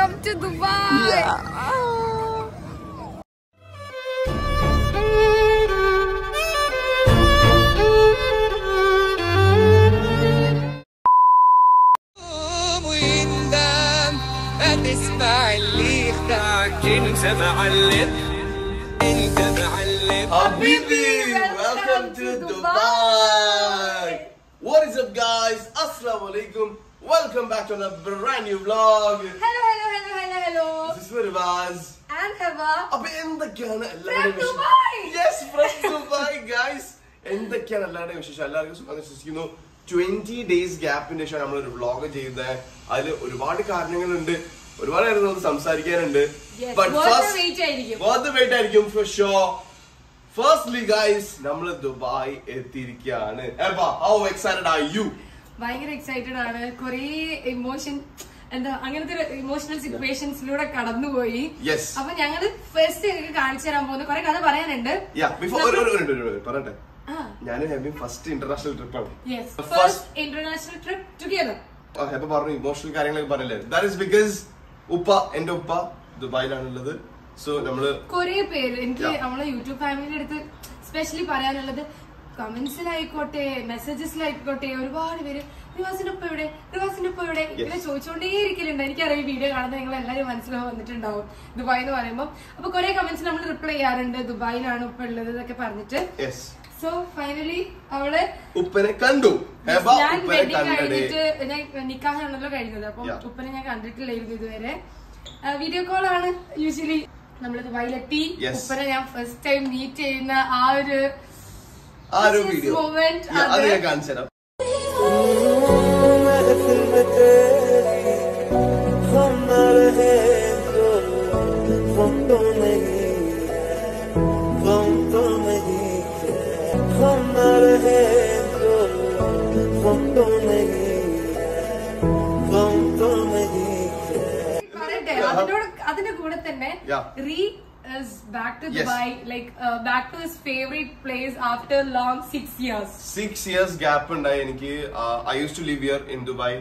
Welcome to Dubai ويندم هتسمع اللي يخدعك انت معلم انت معلم Habibi, Welcome welcome to to Dubai. What is up, guys? Assalamu alaikum. Welcome back to another brand new vlog. Hello hello hello hello hello This is Mirvaz. And ഹെവ അപ്പൊ എന്തൊക്കെയാണ് From എല്ലാവരുടെയും വിശേഷം Dubai. Yes from Dubai guys എന്തൊക്കെയാണ് എല്ലാവരുടെയും വിശേഷം എല്ലാവർക്കും സുഖം വിശ്വസിക്കുന്നു ട്വന്റി ഡേയ്സ് ഗ്യാപ്പിന്റെ ശേഷം നമ്മൾ ഒരു വ്ളോഗ് ചെയ്യുന്നത് അതിൽ ഒരുപാട് കാരണങ്ങളുണ്ട് ഒരുപാട് കാര്യങ്ങൾ നമുക്ക് സംസാരിക്കാനുണ്ട് Yes, But worth the first- wait ആയിരിക്കും. worth the wait ആയിരിക്കും for sure. Firstly, guys, നമ്മൾ ദുബായ് എത്തിയിരിക്കുകയാണ് ഹൗ എക്സൈറ്റഡ് ആർ യു ഭയങ്കര എക്സൈറ്റഡ് ആണ് കുറേ ഇമോഷൻ എന്താ അങ്ങനത്തെ ഒരു ഇമോഷണൽ സിറ്റുവേഷൻസിലൂടെ കടന്നുപോയി Yes. അപ്പൊ ഞങ്ങള് ഫസ്റ്റ് ഞങ്ങൾക്ക് കാണിച്ചു തരാൻ പോകുന്ന കുറെ കഥ പറയാനുണ്ട് യാ ബിഫോർ ഒരു ഒരു മിനിറ്റ്, ഒരു മിനിറ്റ്, പറയട്ടെ ആ ഞാനും ഹെബി ഫസ്റ്റ് ഇന്റർനാഷണൽ ട്രിപ്പാണ് yes First- first international trip together Heba പറഞ്ഞു ഇമോഷണൽ കാര്യങ്ങളൊക്കെ പറഞ്ഞില്ലേ ദാറ്റ് ഇസ് ബിക്കോസ് ഉപ്പ എന്റെ ഉപ്പ ദുബായിലാണുള്ളത് സോ നമ്മള് കുറെ പേര് എനിക്ക് Yeah. നമ്മളെ യൂട്യൂബ് ഫാമിലിയുടെ അടുത്ത് സ്പെഷ്യലി പറയാനുള്ളത് കമന്റ്സിലായിക്കോട്ടെ മെസ്സേജസിലായിക്കോട്ടെ ഒരുപാട് പേര് റിവാസിന്റെ ഒപ്പം എവിടെ റിവാസിന്റെ ഒപ്പം എവിടെ ഇങ്ങനെ ചോദിച്ചുകൊണ്ടേ ഇരിക്കലുണ്ട് എനിക്കറിയാം ഈ വീഡിയോ കാണുന്നത് നിങ്ങൾ എല്ലാവരും മനസ്സിലാവും വന്നിട്ടുണ്ടാവും ദുബായ് എന്ന് പറയുമ്പോൾ അപ്പൊ കുറെ കമന്റ്സ് നമ്മൾ റിപ്ലൈ ചെയ്യാറുണ്ട് ദുബായിലാണ് ഉപ്പ ഉള്ളത് എന്നൊക്കെ പറഞ്ഞിട്ട് യെസ് സോ ഫൈനലി അവള് ഉപ്പനെ കണ്ടു ഹെബ ഞാൻ ഉപ്പനെ വെഡിങ് കണ്ടടേ കഴിഞ്ഞിട്ട് ഞാൻ നിക്കാഹാണല്ലോ കഴിഞ്ഞത് അപ്പം Yeah. ഉപ്പനെ ഞാൻ കണ്ടിട്ടില്ലായിരുന്നു ഇതുവരെ വീഡിയോ കോൾ ആണ് യൂഷ്വലി നമ്മൾ ദുബായിലെത്തി Yes. ഉപ്പനെ ഞാൻ ഫസ്റ്റ് ടൈം മീറ്റ് ചെയ്യുന്ന ആ ഒരു ആ ഒരു This വീഡിയോ moment, അത് അത് ഞാൻ കാണിച്ചു തരാം പറയട്ടെ അതിനോട് അതിന്റെ കൂടെ തന്നെ Yeah. റീ back to Yes. Dubai like back to his favourite place after long six years six years gap ഉണ്ടായി എനിക്ക് I use to live year in Dubai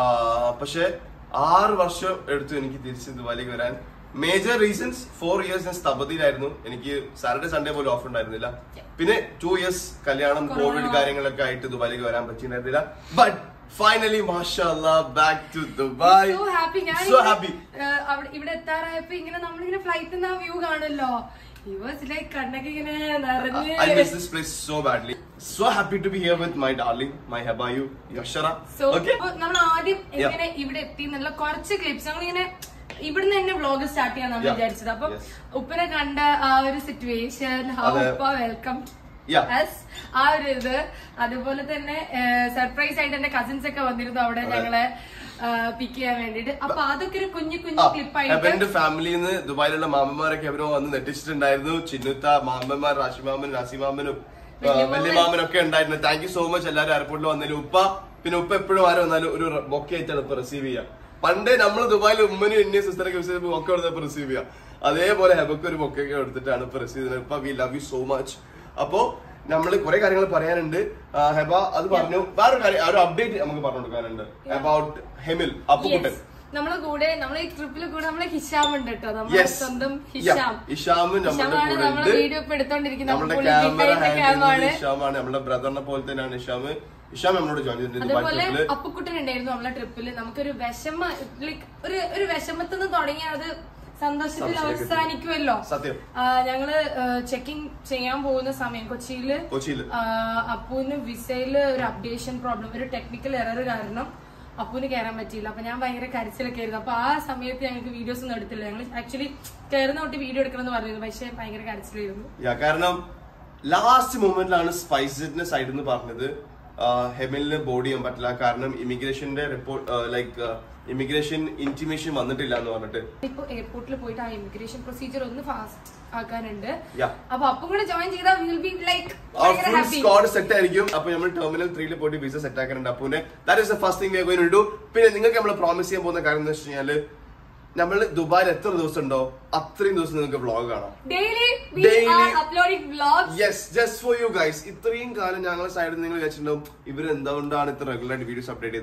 പക്ഷെ ആറ് വർഷം എടുത്തു എനിക്ക് തിരിച്ച് ദുബായിലേക്ക് വരാൻ മേജർ റീസൺസ് ഫോർ ഇയേഴ്സ് ഞാൻ സ്തപതിയിലായിരുന്നു എനിക്ക് സാറ്റർഡേ സൺഡേ പോലും ഓഫ് ഉണ്ടായിരുന്നില്ല പിന്നെ ടു ഇയേഴ്സ് കല്യാണം Corona. കോവിഡ് കാര്യങ്ങളൊക്കെ ആയിട്ട് ദുബായിലേക്ക് വരാൻ പറ്റിയിട്ടുണ്ടായിരുന്നില്ല ബട്ട് ഫൈനലി മാഷാ back to Dubai so happy ഞാൻ സോ ഹാപ്പി അവിടെ ഇവിടെ എത്താറായപ്പോ ഇങ്ങനെ നമ്മളിങ്ങനെ ഫ്ലൈറ്റിൽ നിന്ന് ആ വ്യൂ കാണുമല്ലോ ലൈക്ക് കണ്ണൊക്കെ ഇങ്ങനെ നിറഞ്ഞ് I miss this place so badly. So happy to be here with my darling, my Habayu, Yashara. So okay? നമ്മൾ ആദ്യം എങ്ങനെ ഇവിടെ എത്തി എന്നുള്ള കുറച്ച് ക്ലിപ്സ് നമ്മളിങ്ങനെ ഇവിടുന്ന് തന്നെ വ്ലോഗ് സ്റ്റാർട്ട് ചെയ്യാൻ നമ്മൾ Yeah. വിചാരിച്ചത് അപ്പൊ Yes. ഉപ്പനെ കണ്ട ആ ഒരു സിറ്റുവേഷൻ ഹൗ അതെ. ഉപ്പ വെൽക്കം Yeah. ആ ഒരു ഇത് അതുപോലെ തന്നെ സർപ്രൈസ് ആയിട്ട് എന്റെ കസിൻസ് ഒക്കെ വന്നിരുന്നു അവിടെ അതെ. ഞങ്ങളെ പിക്ക് ചെയ്യാൻ വേണ്ടിട്ട് അപ്പൊ അതൊക്കെ ഒരു കുഞ്ഞു കുഞ്ഞു ആ, ക്ലിപ്പായിട്ട് ഹെബന്റെ ഫാമിലിയിൽ നിന്ന് ദുബായിലുള്ള മാമന്മാരൊക്കെ അവരോ വന്ന് നെട്ടിച്ചിട്ടുണ്ടായിരുന്നു ചിന്നുത്ത മാമന്മാർ റാഷിമാമൻ നാസിമാമനും വല്യമാമൻ. വലിയമാമനും ഒക്കെ ഉണ്ടായിരുന്നു താങ്ക് യു സോ മച്ച് എല്ലാവരും എയർപോർട്ടിൽ വന്നതിലും ഉപ്പ പിന്നെ ഉപ്പ എപ്പോഴും ആരും വന്നാലും ഒരു ബൊക്കെ ആയിട്ടാണ് ഇപ്പൊ റിസീവ് ചെയ്യുക പണ്ട് നമ്മൾ ദുബായിൽ ഉമ്മനും എന്നെ സിസ്റ്ററൊക്കെ യൂസ് ചെയ്യുമ്പോൾ ബൊക്കെ എടുത്തപ്പോ റിസീവ് ചെയ്യുക അതേപോലെ ഹെബക്ക് ഒരു ബൊക്കെ ഒക്കെ എടുത്തിട്ടാണ് ഇപ്പൊ റിസീവ് ചെയ്യുന്നത് ഇപ്പൊ we love you so much അപ്പോ നമ്മൾ കുറെ കാര്യങ്ങൾ പറയാനുണ്ട് ആ, ഹെബ അത് പറഞ്ഞു വേറൊരു കാര്യം ആ ഒരു അപ്ഡേറ്റ് നമുക്ക് പറഞ്ഞു കൊടുക്കാനുണ്ട് അബൌട്ട് ഹെമിൽ അപ്പുകുട്ടൻ നമ്മളെ കൂടെ നമ്മളെ ഈ ട്രിപ്പിൽ കൂടെ നമ്മളെ ഹിഷാം ഉണ്ട് കേട്ടോ നമ്മുടെ Yes. സ്വന്തം Yeah. ഹിഷാം ഇഷാമും നമ്മുടെ ഹിഷാമാണ് കൂടെ നമ്മളെ ഉണ്ട്. വീഡിയോ ഇപ്പൊ എടുത്തോണ്ടിരിക്കുന്നത് നമ്മുടെ പുള്ളി ക്യാമറ ഡിഫൈൻഡ് ക്യാമാണ് ഇഷാമാണ് നമ്മുടെ ബ്രദറിനെ പോലെ തന്നെയാണ് ഇഷാമ് ഇഷാം നമ്മളോട് ജോയിൻ ചെയ്തിട്ടുണ്ട് ദുബായ് അതുപോലെ ട്രിപ്പില് അപ്പുക്കുട്ടൻ ഉണ്ടായിരുന്നു നമ്മളെ ട്രിപ്പിൽ നമുക്കൊരു വിഷമ ലൈക്ക് ഒരു ഒരു വിഷമത്തിൽ നിന്ന് തുടങ്ങി അത് സന്തോഷത്തിൽ സന്തോഷത്തിലേക്ക് അവസാനിക്കുമല്ലോ സത്യം ആ, ഞങ്ങള് ചെക്കിംഗ് ചെയ്യാൻ പോകുന്ന സമയം കൊച്ചിയില് കൊച്ചിയില് ആ, അപ്പുവിന് വിസയില് ഒരു അപ്ഡേഷൻ പ്രോബ്ലം ഒരു ടെക്നിക്കൽ എറർ കാരണം അപ്പുവിന് കയറാൻ പറ്റിയില്ല അപ്പൊ ഞാൻ ഭയങ്കര കരച്ചിലൊക്കെ ആയിരുന്നു അപ്പൊ ആ സമയത്ത് ഞങ്ങൾക്ക് വീഡിയോസ് ഒന്നും എടുത്തില്ല ഞങ്ങൾ ആക്ച്വലി കയറുന്ന തൊട്ട് വീഡിയോ എടുക്കണമെന്ന് പറഞ്ഞിരുന്നു പക്ഷെ ഭയങ്കര കരച്ചിലായിരുന്നു യാ കാരണം ലാസ്റ്റ് മൊമെന്റിലാണ് സ്പൈസറ്റിന്റെ സൈഡിൽ നിന്ന് പറഞ്ഞത് ഹെമിലിന് ബോഡി ചെയ്യാൻ പറ്റില്ല കാരണം ഇമിഗ്രേഷന്റെ റിപ്പോർട്ട് ലൈക്ക് ഇമിഗ്രേഷൻ ഇന്റിമേഷൻ വന്നിട്ടില്ല എന്ന് പറഞ്ഞിട്ട് ഇപ്പൊ എയർപോർട്ടിൽ പോയിട്ട് ആ ഇമിഗ്രേഷൻ പ്രൊസീജിയർ ഒന്ന് ഫാസ്റ്റ് ആക്കാനുണ്ട് Yeah. അപ്പൊ അപ്പം കൂടെ ജോയിൻ ചെയ്താൽ will be like full squad set ആയിരിക്കും അപ്പൊ നമ്മൾ ടെർമിനൽ ത്രീയിൽ പോയിട്ട് വിസ സെറ്റ് ആക്കാനുണ്ട് അപ്പൂനെ that is the first thing going to പിന്നെ നിങ്ങൾക്ക് നമ്മൾ പ്രോമിസ് ചെയ്യാൻ പോകുന്ന കാര്യം എന്ന് വെച്ച് കഴിഞ്ഞാല് നമ്മൾ ദുബായിൽ എത്ര ദിവസം ഉണ്ടോ അത്രയും ദിവസം നിങ്ങൾക്ക് വ്ളോഗ് കാണാം daily Daily. Uploading vlogs yes just for you guys ഇത്രയും കാലം ഞങ്ങളെ സൈഡിൽ നിങ്ങൾ വിചാരിച്ചിട്ടുണ്ടാവും ഇവർ എന്തുകൊണ്ടാണ് ഇത്ര റെഗുലർ ആയിട്ട് വീഡിയോസ് അപ്ഡേറ്റ് ചെയ്തത്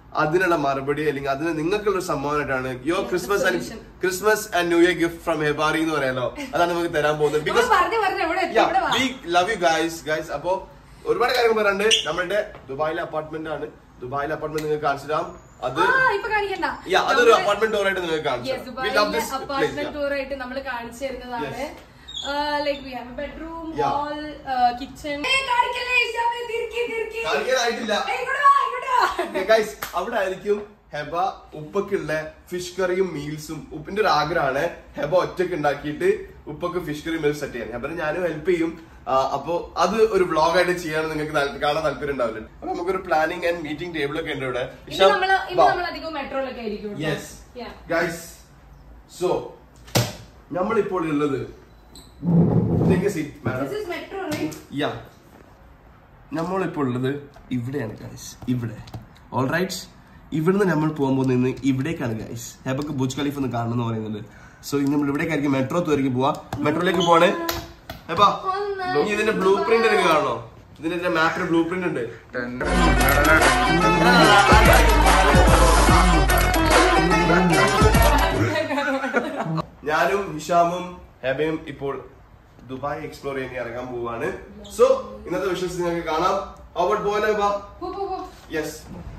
അതിനുള്ള മറുപടി അല്ലെങ്കിൽ അതിന് നിങ്ങൾക്കുള്ള ഒരു സമ്മാനമായിട്ടാണ് yo Christmas and solution. Christmas and new year gift from ഹെബാറി എന്ന് പറയാലോ അതാണ് നമുക്ക് തരാൻ പോകുന്നത് നമ്മൾ ബിക്കോസ് പറഞ്ഞു പറഞ്ഞു എവിടെ എത്തി ഇവിടെ വാ. We love you guys guys അപ്പോ ഒരുപാട് കാര്യങ്ങൾ പറയാണ്ട് നമ്മളുടെ ദുബായിലെ അപ്പാർട്ട്മെന്റ് ആണ് ദുബായിലെ അപ്പാർട്ട്മെന്റ് നിങ്ങൾക്ക് കാണിച്ചു തരാം അത് ആ, ഇപ്പൊ കാണിക്കണ്ട Yeah, അതൊരു നമ്മള് അപ്പാർട്ട്മെന്റ് ടൂർ ആയിട്ട് നിങ്ങൾക്ക് കാണിച്ചു Yes, തരാം. We love ദുബായിലെ this place, apartment yeah. Tour ആയിട്ട് നമ്മൾ കാണിച്ചു തരുന്നതാണ് Yes. Like we have bedroom Yeah. Hall kitchen കാണിക്കാനായിട്ടില്ല ഗൈസ് അവിടെ ആയിരിക്കും ഹെബ ഉപ്പക്കുള്ള ഫിഷ് കറിയും മീൽസും ഉപ്പിന്റെ ഒരു ആഗ്രഹമാണ് ഹെബ ഒറ്റക്ക് ഉണ്ടാക്കിയിട്ട് ഉപ്പക്ക് ഫിഷ് കറി മീൽസ് സെറ്റ് ചെയ്യാൻ ഹെബനെ ഞാനും ഹെൽപ്പ് ചെയ്യും ആ, അപ്പൊ അത് ഒരു വ്ളോഗ് ആയിട്ട് ചെയ്യാൻ നിങ്ങൾക്ക് താല്പര്യം- കാണാൻ താല്പര്യം ഉണ്ടാവില്ല അപ്പൊ നമുക്കൊരു പ്ലാനിങ് ആൻഡ് മീറ്റിംഗ് ടേബിൾ ഒക്കെ ഉണ്ട് ഇവിടെ ഇത് ഇഷാം, നമ്മള് ഇത് വാ. നമ്മൾ അധികം മെട്രോയിലൊക്കെ ആയിരിക്കും കേട്ടോ. Yes. Yeah. ഗൈസ് സോ നമ്മളിപ്പോൾ ഉള്ളത് Take a seat, madam. This is metro, right? യാ നമ്മളിപ്പോൾ ഉള്ളത് ഇവിടെയാണ് ഗൈസ് ഇവിടെ ഓൾ റൈറ്റ് ഇവിടുന്ന് നമ്മൾ പോകാൻ പോകുന്നത് ഇവിടേക്കാണ് ഗൈസ് ഹെബക്ക് ബുജ് ഖലീഫ് ഒന്ന് കാണണം എന്ന് പറയുന്നത് സോ ഇന്ന് നമ്മൾ ഇവിടേക്കായിരിക്കും മെട്രോ തുവരേക്ക് പോവാ മെട്രോയിലേക്ക് പോവാണ് ഹെബാ ഒന്ന്, ഇനി ഇതിന്റെ ബ്ലൂ പ്രിന്റ് എനിക്ക് കാണണോ ഇതിന്റെ മാപ്പിന്റെ ബ്ലൂ പ്രിന്റ് ഉണ്ട് ഞാനും ഹിഷാമും ഹെബയും ഇപ്പോൾ ദുബായ് എക്സ്പ്ലോർ ചെയ്യാൻ ഇറങ്ങാൻ പോവാണ് സോ ഇന്നത്തെ വിഷയസ് നിങ്ങൾക്ക് കാണാം അവിടെ പോലെ പോ, പോ, പോ. യെസ്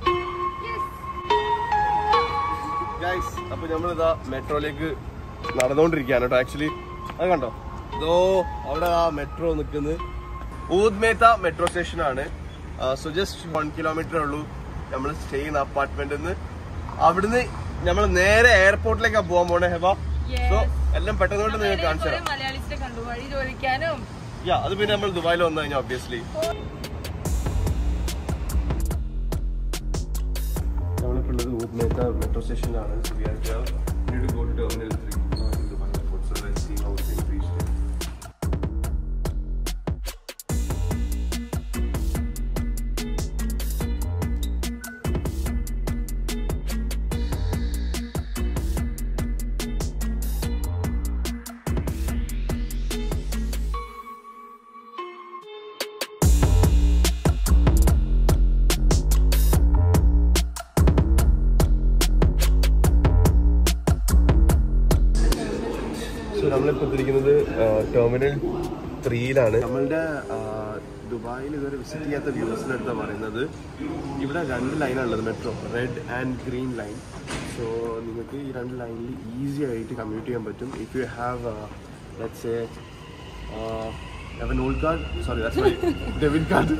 ഗൈസ് അപ്പൊ നമ്മളിതാ മെട്രോയിലേക്ക് നടന്നുകൊണ്ടിരിക്കുകയാണ് കേട്ടോ ആക്ച്വലി അത് കണ്ടോ ഇതോ അവിടെ ആ മെട്രോ നിൽക്കുന്നത് ഊദ്മേത്ത മെട്രോ സ്റ്റേഷൻ ആണ് സോ ജസ്റ്റ് വൺ കിലോമീറ്റർ ഉള്ളൂ നമ്മൾ സ്റ്റേ ചെയ്യുന്ന അപ്പാർട്ട്മെന്റിൽ നിന്ന് അവിടുന്ന് നമ്മൾ നേരെ എയർപോർട്ടിലേക്കാ പോകാൻ പോണേ ഹെബ സോ എല്ലാം പെട്ടെന്ന് കൊണ്ട് നിങ്ങൾക്ക് കാണിച്ചു കുറെ തരാം മലയാളീസിനെ കണ്ടു വഴി ചോദിക്കാനും യാ അത് പിന്നെ നമ്മൾ ദുബായിൽ വന്നു കഴിഞ്ഞാൽ ഒബ്വിയസ്ലി നമ്മളിപ്പോൾ ഉള്ളത് ഊദ്മേത്ത മെട്രോ സ്റ്റേഷനിലാണ് So we are here. We need to go to Terminal 3 uh, in Dubai Airport. So let's see how things reach there. So നമ്മളിപ്പോൾ എത്തിയിരിക്കുന്നത് ടെർമിനൽ ത്രീയിലാണ് നമ്മളുടെ ദുബായിൽ ഇതുവരെ വിസിറ്റ് ചെയ്യാത്ത വ്യൂസിൻ്റെ അടുത്താണ് പറയുന്നത് ഇവിടെ രണ്ട് ലൈനാണ് ഉള്ളത് metro red and green line so നിങ്ങൾക്ക് ഈ രണ്ട് ലൈനിൽ ഈസി ആയിട്ട് കമ്മ്യൂട്ട് ചെയ്യാൻ പറ്റും if you have let's a have a Nol card sorry debit card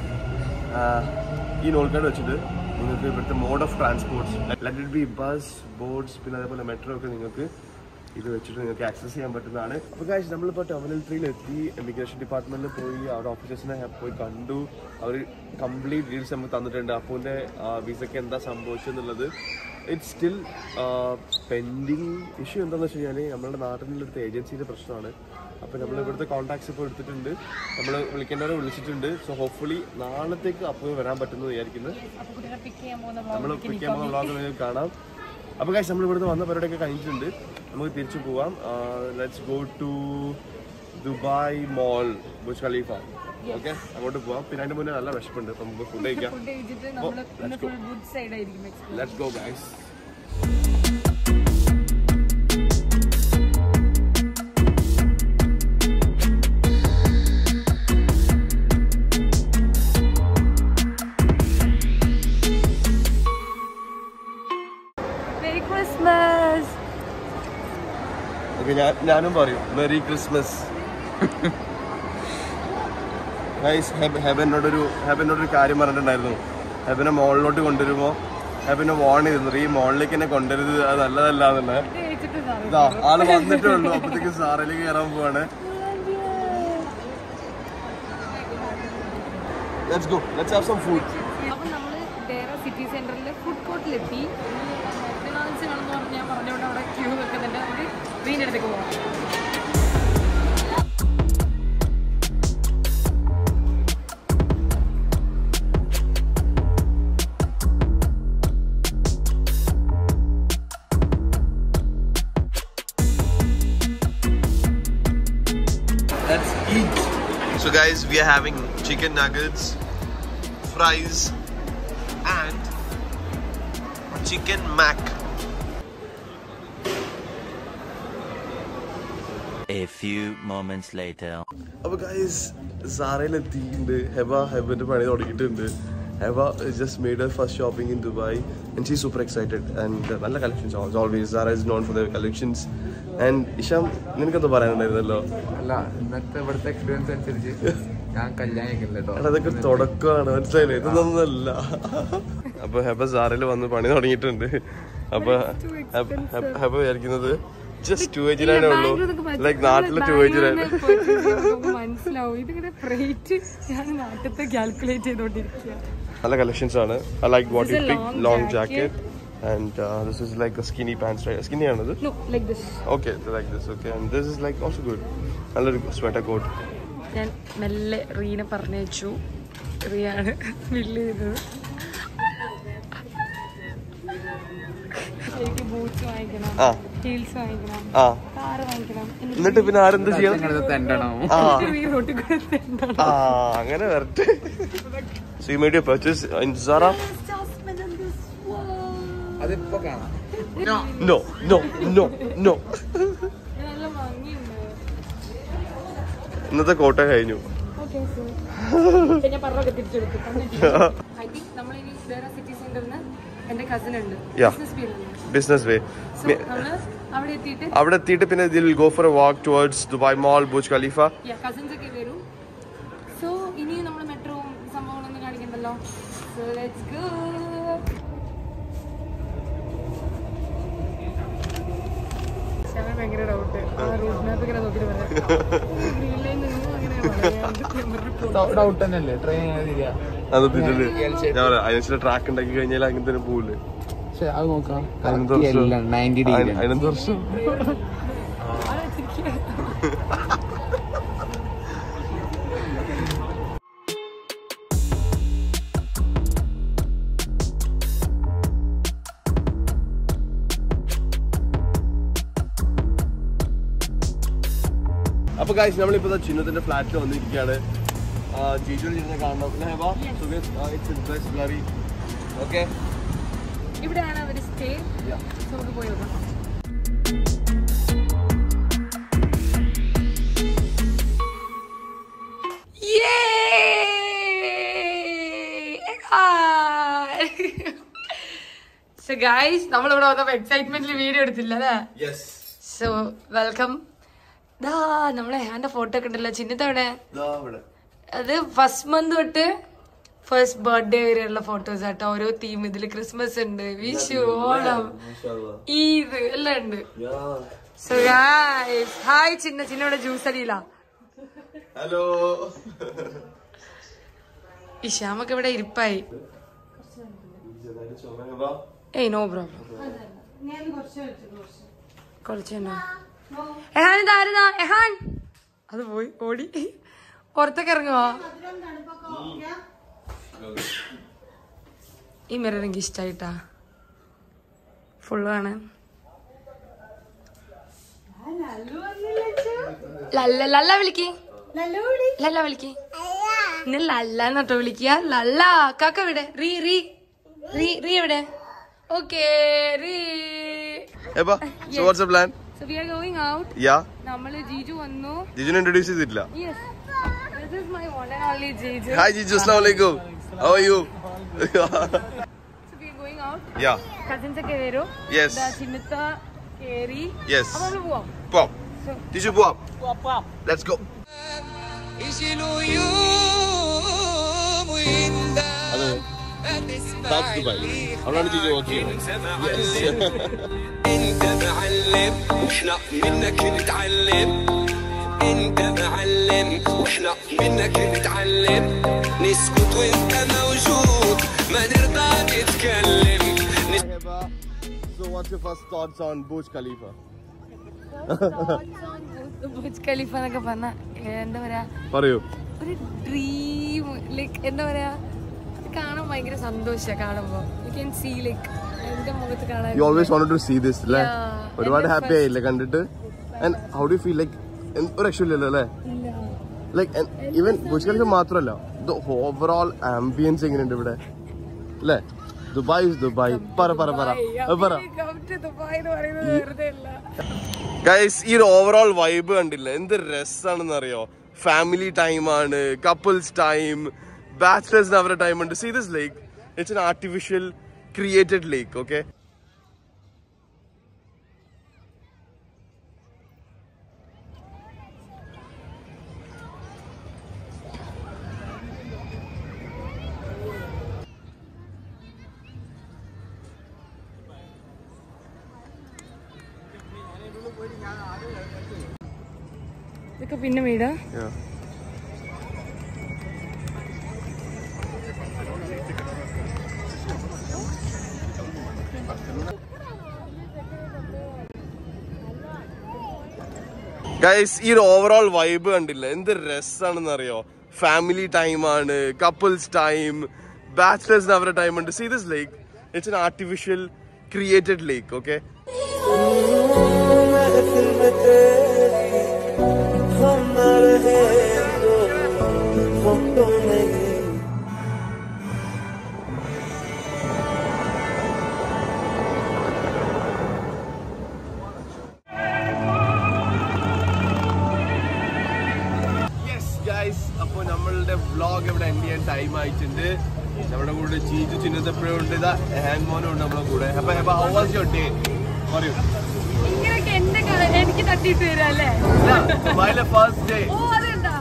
ഈ നോൾ കാർഡ് വെച്ചിട്ട് നിങ്ങൾക്ക് ഇവിടുത്തെ mode of transports let it be bus boats പിന്നെ അതേപോലെ മെട്രോ ഒക്കെ നിങ്ങൾക്ക് ഇത് വെച്ചിട്ട് നിങ്ങൾക്ക് ആക്സസ് ചെയ്യാൻ പറ്റുന്നതാണ് അപ്പോൾ കാശ് നമ്മളിപ്പോൾ ടെർമിനൽ ത്രീയിൽ എത്തി എമിഗ്രേഷൻ ഡിപ്പാർട്ട്മെന്റിൽ പോയി അവിടെ ഓഫീസേഴ്സിനെ പോയി കണ്ടു അവർ കംപ്ലീറ്റ് ഡീൽസ് നമുക്ക് തന്നിട്ടുണ്ട് അപ്പൂൻ്റെ വിസയ്ക്ക് എന്താ സംഭവിച്ചെന്നുള്ളത് ഇറ്റ്സ് സ്റ്റിൽ പെൻഡിങ് ഇഷ്യൂ എന്താണെന്ന് വെച്ച് കഴിഞ്ഞാൽ നമ്മുടെ നാട്ടിലുള്ള ഏജൻസിയുടെ പ്രശ്നമാണ് അപ്പോൾ നമ്മൾ ഇവിടുത്തെ കോൺടാക്ട്സ് ഇപ്പോൾ എടുത്തിട്ടുണ്ട് നമ്മൾ വിളിക്കേണ്ടവരെ വിളിച്ചിട്ടുണ്ട് സോ ഹോപ്പ്ഫുള്ളി നാളത്തേക്ക് അപ്പോൾ വരാൻ പറ്റുമെന്ന് വിചാരിക്കുന്നത് അപ്പൊ കുട്ടികളെ പിക്ക് ചെയ്യാൻ പോകുന്ന നമ്മൾ vlog പിക്ക് ചെയ്യുമ്പോൾ വ്ളോഗ് നിങ്ങൾക്ക് കാണാം അപ്പോൾ കാശ് നമ്മൾ ഇവിടുന്ന് വന്ന പരിപാടിയൊക്കെ കഴിഞ്ഞിട്ടുണ്ട് നമുക്ക് തിരിച്ചു പോവാം let's go to Dubai Mall Burj Khalifa okay അങ്ങോട്ട് പോവാം പിന്നെ അതിന്റെ മുന്നേ നല്ല വിശപ്പുണ്ട് അപ്പം നമുക്ക് ഫുഡ് കഴിക്കാം ഫുഡ് കഴിച്ചിട്ട് നമ്മള് ഇന്ന് ഫുൾ ഗുഡ് സൈഡ് ആയിരിക്കും explore. Let's go guys Merry Christmas. Okay ഞാൻ ഞാനും പറയും മെറി ക്രിസ്മസ് ഗൈസ് ഹെബൻ എന്നോടൊരു ഹെബൻ എന്നോടൊരു കാര്യം പറഞ്ഞിട്ടുണ്ടായിരുന്നു ഹെബനെ മോളിലോട്ട് കൊണ്ടുവരുമ്പോൾ ഹെബനെ വാൺ ചെയ്തിരുന്നു ഈ മോളിലേക്ക് എന്നെ കൊണ്ടുവരുത് അത് നല്ലതല്ല എന്നുള്ളത് ഇത് കഴിച്ചിട്ട് സാറ് ഇതാ ആള് വന്നിട്ടേ ഉള്ളൂ അപ്പഴത്തേക്ക് സാറിലേക്ക് കയറാൻ പോവാണ് let's go let's have some food അപ്പൊ നമ്മള് ഡേറ സിറ്റി സെന്ററിലെ ഫുഡ് കോർട്ടിലെത്തി മക്ഡൊണാൾഡ്സ് വേണമെന്ന് പറഞ്ഞ് ഞാൻ പറഞ്ഞോണ്ട് അവിടെ ക്യൂ വെക്കുന്നുണ്ട് നമുക്ക് വീടിന്റെ അടുത്തേക്ക് പോകാം Let's eat. So guys, we are having chicken nuggets, fries, and chicken Mac A few moments later. അപ്പൊ ഗൈസ് സാറയിൽ എത്തിയിട്ടുണ്ട് ഹെബ ഹെബന്റെ പണി തുടങ്ങിയിട്ടുണ്ട് Heba just made a first shopping in Dubai and she super excited and നല്ല collections always Zara is known for the collections and Isham നിനക്കെന്താ പറയാനുണ്ടായിരുന്നല്ലോ അല്ല ഇന്നത്തെ ഇവിടുത്തെ എക്സ്പീരിയൻസ് അനുസരിച്ച് ഞാൻ കല്യാണം കഴിക്കില്ല കേട്ടോ എടാ, അതൊക്കെ തുടക്കമാണ് മനസ്സിലായില്ലേ ഇതൊന്നല്ല അപ്പൊ ഹെബ സാറിൽ വന്ന് പണി തുടങ്ങിയിട്ടുണ്ട് അപ്പൊ ഹെബ- ഹെബ- ഹെബ വിചാരിക്കുന്നത് ജസ്റ്റ് ടു ഏജിനാണേ ഉള്ളൂ ലൈക്ക് നാട്ടിലെ ടു ഏജിനാണ് മനസ്സിലാവും ഇതിങ്ങനെ റേറ്റ് ഞാൻ നാട്ടിലത്തെ കാൽക്കുലേറ്റ് ചെയ്തോണ്ടിരിക്കുക നല്ല കളക്ഷൻസ് ആണ് I like what This U is a pic long long jacket. Jacket and this is like സ്കിനി pants സ്കിനി ആണത് no like this okay like this okay and this is like also good നല്ലൊരു sweater coat ഞാൻ മെല്ലെ റീനെ പറഞ്ഞയച്ചു റിയാണ് bill ചെയ്തത് എനിക്ക് boots വാങ്ങിക്കണം ആ heels വാങ്ങിക്കണം ആ കാറ് വാങ്ങിക്കണം എന്നിട്ട് പിന്നെ ആരെന്ത് ചെയ്യണം ഞങ്ങളിത് തെണ്ടണം ആ ഈ റോട്ടിൽ കൂടെ തെണ്ടണം. ആ അങ്ങനെ വരട്ടെ so you made you purchase in Zara Jasmine and this one. അതിപ്പോ കാണാം നോ നോ നോ നോ നല്ല ഭംഗിയുണ്ട് ഇന്നത്തെ കോട്ട കഴിഞ്ഞു ഓക്കെ ഞാൻ പറഞ്ഞൊക്കെ തിരിച്ചെടുത്തു ഐ തിങ്ക് നമ്മൾ ഇനി വേറെ സിറ്റി സെന്ററിന് എന്റെ കസിൻ ഉണ്ട് Yeah. ബിസിനസ് ഫീൽഡിൽ ബിസിനസ് വേ സോ നമ്മള് അവിടെ എത്തിയിട്ട് അവിടെ എത്തിയിട്ട് പിന്നെ will go for a walk towards Dubai Mall Burj Khalifa cousins ഒക്കെ വരും സോ ഇനി നമ്മൾ മെട്രോവും സംഭവങ്ങളൊന്നും കാണിക്കണ്ടല്ലോ സോ ലെറ്റ്സ് ഗോ ഭയങ്കര ഡൗട്ട് ആ റൂട്ട് മാപ്പ് ഇങ്ങനെ നോക്കിട്ട് പറയാം ഗ്രീൻ ലൈൻ നിന്നു അങ്ങനെ ഡൗട്ട് തന്നെയല്ലേ ട്രെയിൻ തിരിയാ അത് തിരില് ഞാൻ പറയാം അതിനനുസരിച്ച് ട്രാക്ക് ഉണ്ടാക്കി കഴിഞ്ഞാൽ അങ്ങനെ തന്നെ പോവില്ലേ പക്ഷെ അത് നോക്കാം അതിനെന്ത് പ്രശ്നം? നയൻറ്റി ഡിഗ്രി അതി- അതിനെന്ത് പ്രശ്നം അപ്പൊ ഗൈസ് നമ്മളിപ്പോ ചിന്നത്തിന്റെ ഫ്ലാറ്റിൽ വന്നിരിക്കുകയാണ് ജീജു ചിന്നെ കാണണം അല്ലേ ഹെബ? സുഖം? ആ, it's in best blurry. Okay? ഇവിടെയാണ് അവർ സ്റ്റേ Yeah. നമുക്ക് പോയി നോക്കാം സോ ഗൈസ് നമ്മളിവിടെ വന്നപ്പോ എക്സൈറ്റ്മെന്റിൽ വീഡിയോ എടുത്തില്ല അല്ലേ Yes. സോ വെൽക്കം ദാ നമ്മളെ ഹാൻഡ് ഫോട്ടോ ഒക്കെ ഉണ്ടല്ലോ ചിഹ്നത്തവിടെ ദാ ഇവിടെ. അത് ഫസ്റ്റ് മന്ത് തൊട്ട് ഫസ്റ്റ് ബർത്ത്ഡേ വരെയുള്ള ഫോട്ടോസ് ആട്ടോ ഓരോ തീം ഇതിൽ ക്രിസ്മസ് ഉണ്ട് വിഷു ഓണം മാഷാഅല്ലാ. ഈദ് എല്ലാം ഉണ്ട് Yeah. സോ ഗൈസ് ഹായ് ചിന്ന ചിന്ന ഇവിടെ ജ്യൂസ് അടിയില്ല ഹലോ ഇഷാമൊക്കെ ഇവിടെ ഇരിപ്പായി ഏയ് നോ പ്രോബ്ലം കുറച്ചുണ്ടോ എഹാൻ ഇതാരുന്നാ എഹാൻ അത് പോയി ഓടി പുറത്തൊക്കെ ഇറങ്ങുവാ ഈ മിറർ എനിക്ക് ഇഷ്ടായിട്ടാ ഫുള്ള് കാണാൻ ലല്ല ലല്ല വിളിക്ക് ലല്ല വിളിക്ക് ഇന്ന് ലല്ല എന്നിട്ടോ വിളിക്കുക ലല്ല കാക്ക എവിടെ റീ റീ റീ റീ എവിടെ ഓക്കേ റീ Eba, so what's the plan? So we are going out Yeah. നമ്മള് ജീജു വന്നു ജിജുനെ ഇൻട്രൊഡ്യൂസ് ചെയ്തിട്ടില്ല yes this is my one and only ജീജു ഹായ് ജിജു അസ്സലാമു അലൈക്കും how are you so we are going out ya cousins ഒക്കെ വരും യെസ് ദാ ചിന്നത്ത കേറി യെസ് അപ്പൊ നമ്മള് പോവാം പോവാം ജിജു പോവാം ലെറ്റ്സ് ഗോ يجي له يوم ويندم هتسمع That's Dubai. അവിടാണ് ജിജു വർക്ക് ചെയ്യുന്നത് انت معلم واحنا منك نتعلم انت معلم واحنا منك نتعلم نسكت وانت موجود ما نرضى نتكلم So what's your first thoughts on Burj Khalifa? Burj Khalifa എന്നൊക്കെ പറഞ്ഞ എന്താ പറയാ പറയൂ ഒരു ഡ്രീം ലൈക്ക് എന്താ പറയാ അത് കാണാൻ ഭയങ്കര സന്തോഷാ കാണുമ്പോ യു ക്യാൻ സീ ലൈക്ക് എന്റെ മുഖത്ത് കാണാൻ you always wanted to see this അല്ലേ Yeah. ഒരുപാട് എന്റെ ഹാപ്പി ആയില്ലേ കണ്ടിട്ട് and how do feel like ഒരു രക്ഷയില്ലല്ലോ അല്ലേ ഇല്ല ലൈക്ക് ഈവൻ ബുർജ് ഖലീഫ മാത്രമല്ല ഇത് ഓവറോൾ ആംബിയൻസ് എങ്ങനെയുണ്ട് ഇവിടെ അല്ലേ ദുബായ് ഇസ് ദുബായ് പറ പറ പറ അത് പറ ദുബായ് എന്ന് പറയുന്നത് വെറുതെ അല്ല ഗൈസ് ഈ ഒരു ഓവറോൾ വൈബ് കണ്ടില്ല എന്ത് രസാണെന്ന് അറിയോ ഫാമിലി ടൈം ആണ് കപ്പിൾസ് ടൈം ബാച്ചിലേഴ്സിന് അവരുടെ ടൈം ഉണ്ട് see this lake it's an artificial created lake okay ഇതൊക്കെ പിന്നെ വീടാ ഗൈസ് ഈ ഒരു ഓവറോൾ വൈബ് കണ്ടില്ല എന്ത് രസാണെന്ന് അറിയോ ഫാമിലി ടൈം ആണ് കപ്പിൾസ് ടൈം ബാച്ചിലേഴ്സിന് അവരുടെ ടൈം ഉണ്ട് see this lake it's an artificial created lake okay yes guys അപ്പോൾ നമ്മളുടെ വ്ളോഗ് ഇവിടെ എൻഡ് ചെയ്യാൻ ടൈം ആയിട്ടുണ്ട് നമ്മുടെ കൂടെ ചീച്ചു ചിന്നത്തപ്പോഴും ഉണ്ട് ഇതാ ഹാൻഡ് മോനും ഉണ്ട് നമ്മുടെ കൂടെ അപ്പൊ അപ്പൊ ഹൗ വാസ് യുവർ ഡേ പറയൂ ഇങ്ങനെയൊക്കെ എന്റെ കള എനിക്ക് തട്ടിയിട്ട് വരാം അല്ലേ ദുബായിലെ ഫസ്റ്റ് ഡേ ഓ അതെന്താ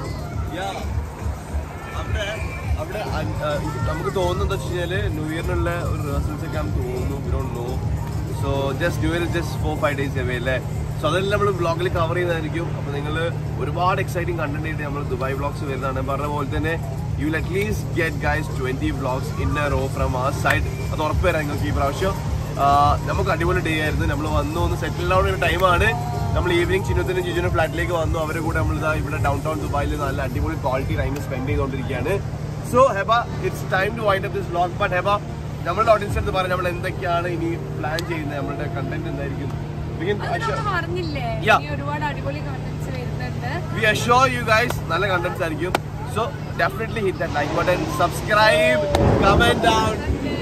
അവിടെ അവിടെ അൻ- ആ, നമുക്ക് തോന്നുന്നത് എന്താ വെച്ച് കഴിഞ്ഞാല് ന്യൂ ഇയറിനുള്ള ഒരു റിഹേഴ്സൽസ് ഒക്കെ ആണെന്ന് തോന്നുന്നു no so just new year just four five days away അല്ലേ സോ അതെല്ലാം നമ്മൾ ബ്ലോഗിൽ കവർ ചെയ്യുന്നതായിരിക്കും അപ്പൊ നിങ്ങൾ ഒരുപാട് എക്സൈറ്റിംഗ് കണ്ടന്റ് ആയിട്ട് നമ്മൾ ദുബായ് വ്ളോഗ്സ് വരുന്നതാണ് പറഞ്ഞ പോലെ തന്നെ you will at least get guys twenty vlogs in a row from ആ സൈഡ് അത് ഉറപ്പ് തരാം നിങ്ങൾക്ക് ഈ പ്രാവശ്യം ആ, നമുക്ക് അടിപൊളി ഡേ ആയിരുന്നു നമ്മൾ വന്നു ഒന്ന് സെറ്റിൽ ഡൗൺ ചെയ്യുന്ന ടൈമാണ് നമ്മൾ ഈവനിങ് ചിന്നത്തിന് ജിജുവിന്റെ ഫ്ലാറ്റിലേക്ക് വന്നു അവരെ കൂടെ നമ്മൾ ഇതാ ഇവിടെ ഡൗൺ ടൗൺ ദുബായിൽ നല്ല അടിപൊളി ക്വാളിറ്റി ടൈം സ്പെൻഡ് ചെയ്തുകൊണ്ടിരിക്കുകയാണ് so Heba it's time to wind up this vlog but Heba നമ്മുടെ ഓഡിയൻസ് അടുത്ത് പറയാം നമ്മൾ എന്തൊക്കെയാണ് ഇനി പ്ലാൻ ചെയ്യുന്നത് നമ്മളുടെ കണ്ടന്റ് എന്തായിരിക്കും We can അത് assure- നമ്മൾ പറഞ്ഞില്ലേ Yeah. ഇനി ഒരുപാട് അടിപൊളി കണ്ടന്റ്സ് വരുന്നുണ്ട് we assure you guys നല്ല കണ്ടന്റ്സ് ആയിരിക്കും so definitely hit that like button subscribe comment down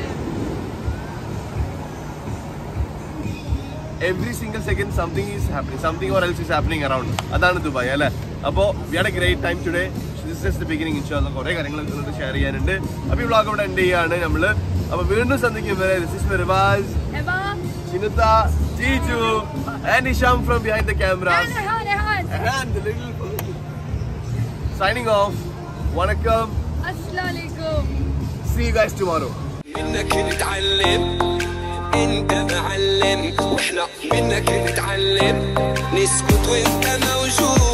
every single second something is happening something or else is happening around അതാണ് ദുബായ് അല്ലേ അപ്പോൾ we are a great time today this is the beginning ഇൻഷാല്ല കുറേ കാര്യങ്ങൾ നിങ്ങൾക്ക് share ചെയ്യാനുണ്ട് അപ്പോൾ ഈ വ്ളോഗ് ഇവിടെ എൻഡ് ചെയ്യാണ് നമ്മൾ അപ്പോൾ വീണ്ടും സന്ധിക്കും വരെ ദിസ് ഇസ് മെർവാസ് എബാ, ചിനുത്ത ജീജു and Isham from behind the cameras Rahan, Rahan. and the little signing off വണക്കം അസ്സലാമലൈക്കും see you guys tomorrow منك نتعلم انت معلم واحنا منك نتعلم نسكت وانت موجود